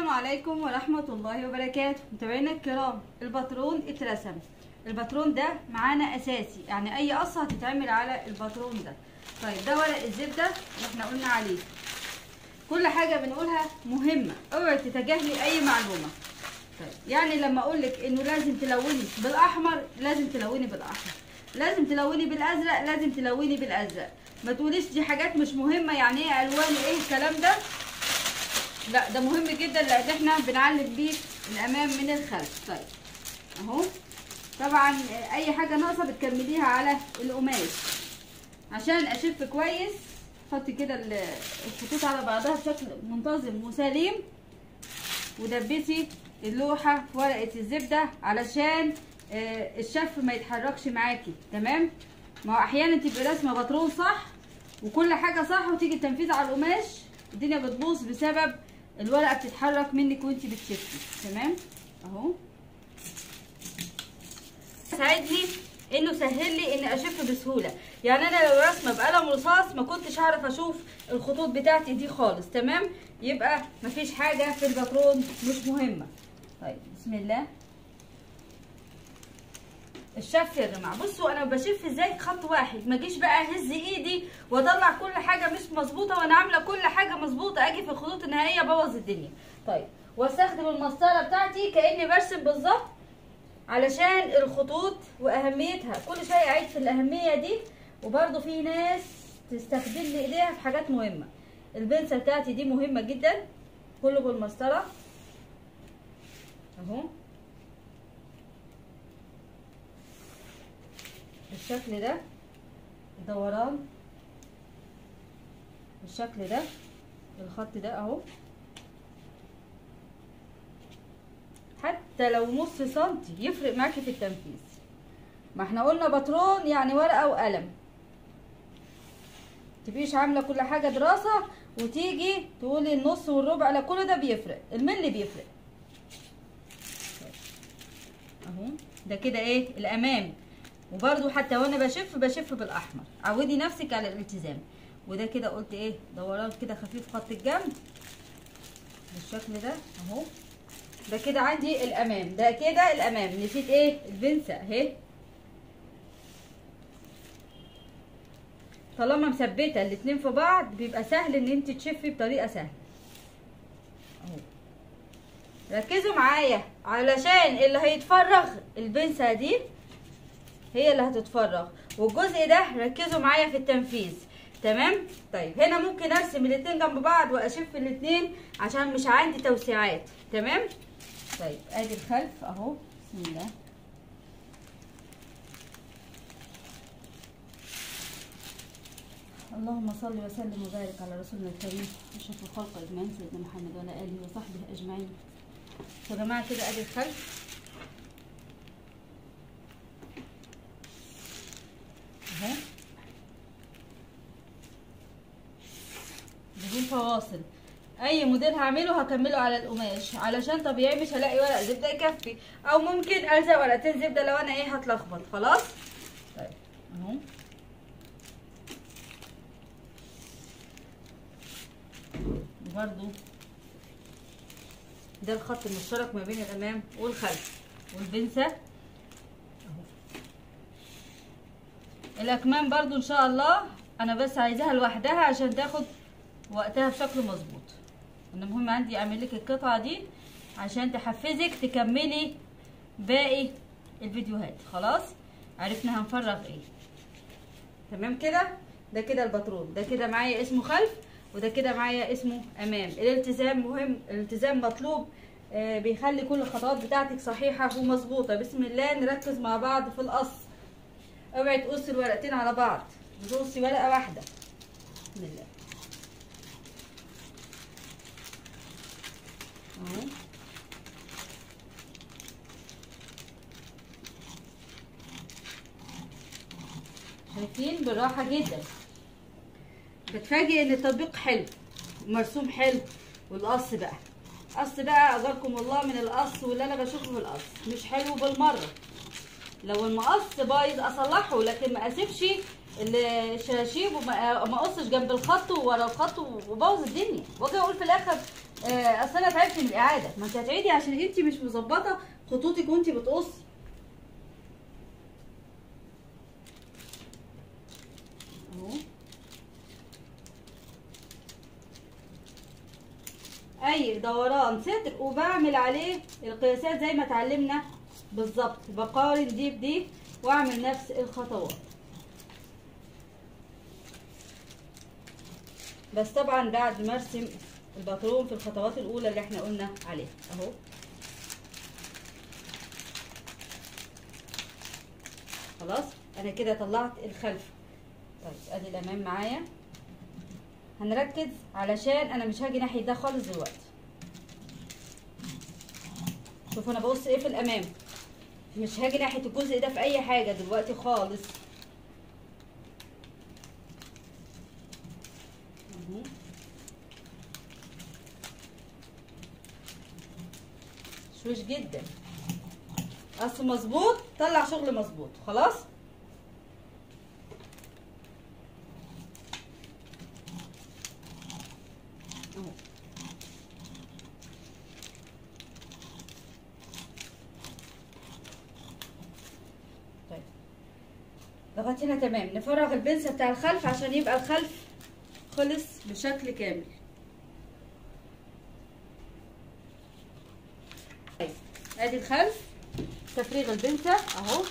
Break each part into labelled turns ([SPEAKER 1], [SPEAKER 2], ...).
[SPEAKER 1] عليكم ورحمة الله وبركاته متابعينا الكرام الباترون اترسم الباترون ده معانا اساسي يعني اي قصة هتتعمل على الباترون ده طيب ده ورق الزبدة اللي احنا قلنا عليه كل حاجة بنقولها مهمة اوعي تتجاهلي اي معلومة طيب يعني لما اقول لك انه لازم تلوني بالاحمر لازم تلوني بالاحمر لازم تلوني بالازرق لازم تلوني بالازرق ما تقوليش دي حاجات مش مهمة يعني ايه الوان ايه الكلام ده لا ده مهم جدا لان احنا بنعلم بيه الامام من الخلف طيب اهو طبعا اي حاجه ناقصه بتكمليها على القماش عشان اشف كويس حطي كده الخطوط على بعضها بشكل منتظم وسليم ودبسي اللوحه في ورقه الزبده علشان الشف ما يتحركش معاكي تمام ما هو احيانا تبقي راسمه باترون صح وكل حاجه صح وتيجي التنفيذ على القماش الدنيا بتبوظ بسبب الورقه بتتحرك منك وانت بتشفي تمام اهو ساعدني انه سهل لي اني اشف بسهوله يعني انا لو رسمه بقلم رصاص ما كنتش هعرف اشوف الخطوط بتاعتي دي خالص تمام يبقى مفيش حاجه في الباترون مش مهمه طيب بسم الله الشف يا جماعه بصوا انا بشف ازاي خط واحد ما اجيش بقى اهز ايدي واطلع كل حاجه مش مظبوطه وانا عامله كل حاجه مظبوطه اجي في الخطوط النهائيه ابوظ الدنيا طيب واستخدم المسطره بتاعتي كاني برسم بالظبط علشان الخطوط واهميتها كل شويه اعيد في الاهميه دي وبرده في ناس تستخدم لي ايديها في حاجات مهمه البنسه بتاعتي دي مهمه جدا كله بالمسطره اهو بالشكل ده دوران بالشكل ده الخط ده اهو حتى لو نص سنتي يفرق معاكي في التنفيذ ما احنا قلنا باترون يعني ورقه وقلم تبقيش عامله كل حاجه دراسه وتيجي تقولي النص والربع لا كل ده بيفرق الملي بيفرق اهو ده كده ايه الامام وبرده حتى وانا بشف بشف بالاحمر عودي نفسك على الالتزام وده كده قلت ايه دوران كده خفيف خط الجنب بالشكل ده اهو ده كده عندي الامام ده كده الامام نسيت ايه البنسه اهي طالما مثبته الاتنين في بعض بيبقى سهل ان انت تشفي بطريقه سهله اهو ركزوا معايا علشان اللي هيتفرغ البنسه دي هي اللي هتتفرغ والجزء ده ركزوا معايا في التنفيذ تمام طيب هنا ممكن ارسم الاتنين جنب بعض واشف الاتنين عشان مش عندي توسيعات تمام طيب ادي الخلف اهو بسم الله اللهم صل وسلم وبارك على رسولنا الكريم اشرف الخلق اجمعين سيدنا محمد وعلى اله وصحبه اجمعين يا جماعه كده ادي الخلف اهو بدون فواصل اي موديل هعمله هكمله على القماش علشان طبيعي مش هلاقي ورق زبده يكفي او ممكن الزق ورقتين زبده لو انا ايه هتلخبط خلاص طيب اهو برضو ده الخط المشترك ما بين الامام والخلف والبنسه اهو الاكمام برضو ان شاء الله انا بس عايزاها لوحدها عشان تاخد وقتها بشكل مظبوط انا مهم عندي اعمل لك القطعه دي عشان تحفزك تكملي باقي الفيديوهات خلاص عرفنا هنفرغ ايه تمام كده ده كده الباترون ده كده معايا اسمه خلف وده كده معايا اسمه امام الالتزام مهم الالتزام مطلوب آه بيخلي كل الخطوات بتاعتك صحيحه ومظبوطه بسم الله نركز مع بعض في القص اوعي تقصي الورقتين على بعض بتقصي ورقه واحده بسم الله اهو شايفين بالراحه جدا بتفاجئ ان التطبيق حلو ومرسوم حلو والقص بقى قص بقى اجركم الله من القص واللي انا بشوفه في القص مش حلو بالمره لو المقص بايظ اصلحه لكن ما اسيبش الشراشيب وما ما اقصش جنب الخط وورا الخط وبوظ الدنيا واجي اقول في الاخر آه، اصل انا تعبت من الاعاده ما انت هتعيدي عشان انت مش مظبطه خطوطك وانت بتقصي اهو اي دوران صدر وبعمل عليه القياسات زي ما اتعلمنا بالظبط بقارن دي بدي واعمل نفس الخطوات بس طبعا بعد ما ارسم الباترون في الخطوات الاولى اللي احنا قلنا عليها اهو خلاص انا كده طلعت الخلف طيب ادي الامام معايا هنركز علشان انا مش هاجي ناحيه ده خالص دلوقتي شوفوا انا ببص ايه في الامام مش هاجي ناحيه الجزء ده في اي حاجه دلوقتي خالص اهو. شوش جدا اصل مظبوط طلع شغل مظبوط خلاص اهو طيب لغايه هنا تمام نفرغ البنسة بتاع الخلف عشان يبقى الخلف خلص بشكل كامل طيب ادي الخلف تفريغ البنسة اهو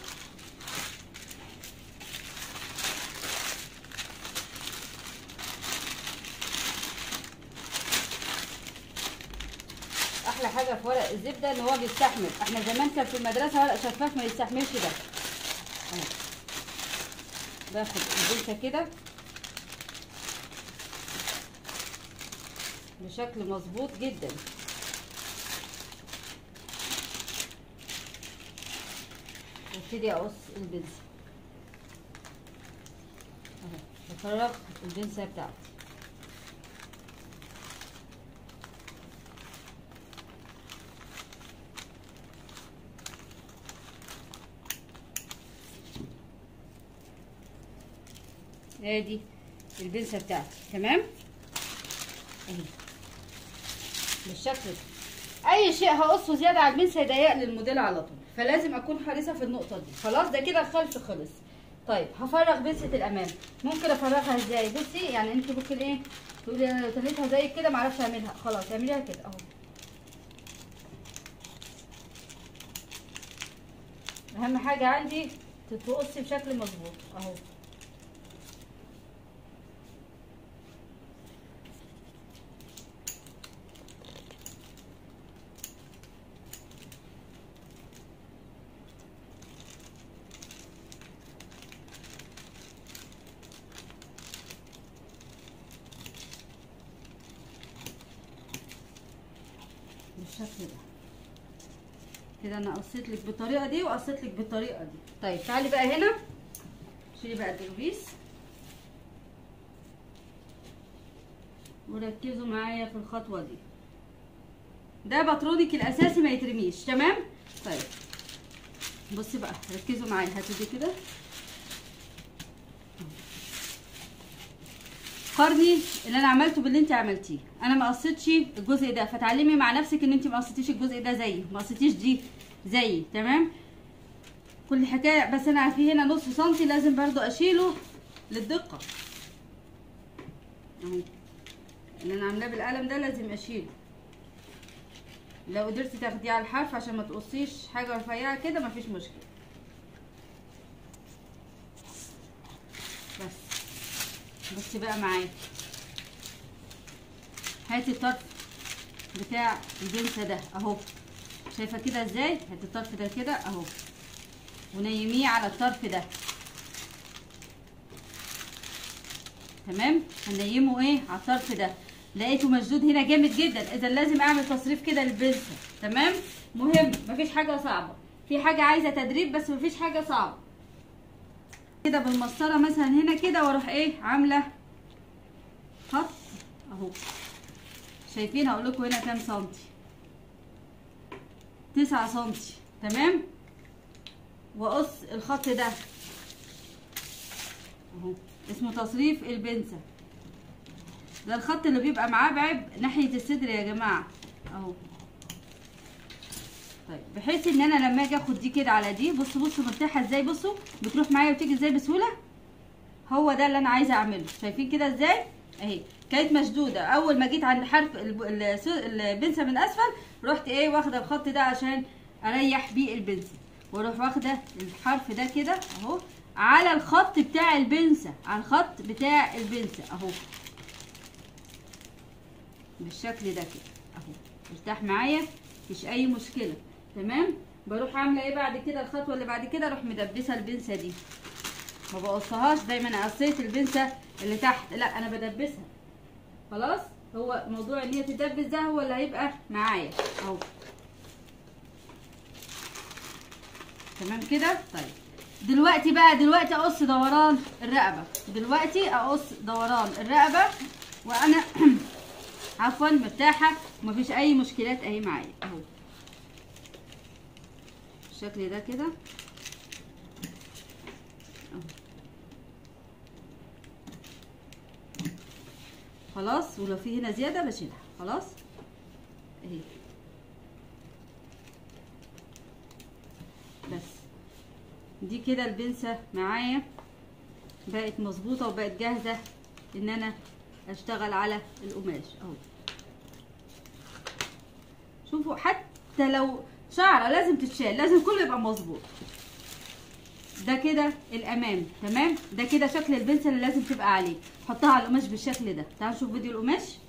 [SPEAKER 1] احلى حاجه في ورق الزبده ان هو بيستحمل احنا زمان كان في المدرسه ورق شفاف ما يستحملش ده اهو باخد البنسه كده بشكل مظبوط جدا وابتدي اقص البنسه اهو بفرغ البنسه بتاعتي ادي البنسه بتاعتي تمام اهي بالشكل ده اي شيء هقصه زياده على البنسه يضيق لي الموديل على طول فلازم اكون حريصه في النقطه دي خلاص ده كده الخلف خلص طيب هفرغ بنسه الامام ممكن افرغها ازاي بصي يعني انت ممكن ايه تقولي انا لو تنيتها زي كده معرفش اعملها خلاص اعمليها كده اهو اهم حاجه عندي تتقصي بشكل مظبوط اهو بالشكل ده كده انا قصيت لك بالطريقه دي وقصيت لك بالطريقه دي طيب تعالي بقى هنا شيلي بقى الدبيس وركزوا معايا في الخطوه دي ده باترونك الاساسي ما يترميش تمام طيب بصي بقى ركزوا معايا هاتوا دي كده قارني اللي انا عملته باللي انت عملتيه انا ما قصيتش الجزء ده فتعلمي مع نفسك ان انت ما قصيتيش الجزء ده زيي ما قصيتيش دي زيي تمام كل حكايه بس انا في هنا نص سنتي لازم برضو اشيله للدقه اهو اللي انا عاملاه بالقلم ده لازم اشيله لو قدرتي تاخديه على الحرف عشان ما تقصيش حاجه رفيعه كده مفيش مشكله بس بصي بقى معايا هاتي الطرف بتاع الجنسة ده اهو شايفه كده ازاي هاتي الطرف ده كده اهو ونيميه على الطرف ده تمام هنيمه ايه على الطرف ده لقيته مشدود هنا جامد جدا اذا لازم اعمل تصريف كده للبنسة تمام مهم مفيش حاجه صعبه في حاجه عايزه تدريب بس مفيش حاجه صعبه كده بالمسطره مثلا هنا كده واروح ايه عامله خط اهو شايفين هقول لكم هنا كام سنتي تسعة سنتي تمام واقص الخط ده اهو اسمه تصريف البنسة ده الخط اللي بيبقى معاه بعب ناحيه الصدر يا جماعه اهو طيب بحيث ان انا لما اجي اخد دي كده على دي بصوا بصوا مرتاحه ازاي بصوا بتروح معايا وتيجي ازاي بسهوله هو ده اللي انا عايزه اعمله شايفين كده ازاي اهي كانت مشدوده اول ما جيت عند حرف الب- الس- البنسه من اسفل رحت ايه واخده الخط ده عشان اريح بيه البنسه واروح واخده الحرف ده كده اهو على الخط بتاع البنسه على الخط بتاع البنسه اهو بالشكل ده كده اهو مرتاح معايا مفيش اي مشكله تمام بروح عامله ايه بعد كده الخطوه اللي بعد كده اروح مدبسه البنسه دي ما بقصهاش دايما انا قصيت البنسه اللي تحت لا انا بدبسها خلاص هو موضوع ان هي تدبس ده هو اللي هيبقى معايا اهو تمام كده طيب دلوقتي بقى دلوقتي اقص دوران الرقبه دلوقتي اقص دوران الرقبه وانا عفوا مرتاحه ومفيش اي مشكلات اهي معايا اهو بالشكل ده كده أهو. خلاص ولو في هنا زياده بشيلها خلاص اهي بس دي كده البنسة معايا بقت مظبوطة وبقت جاهزة ان انا اشتغل على القماش اهو شوفوا حتى لو شعرة لازم تتشال لازم كله يبقى مظبوط ده كده الامام تمام ده كده شكل البنسة اللي لازم تبقى عليه حطها على القماش بالشكل ده تعالوا نشوف فيديو القماش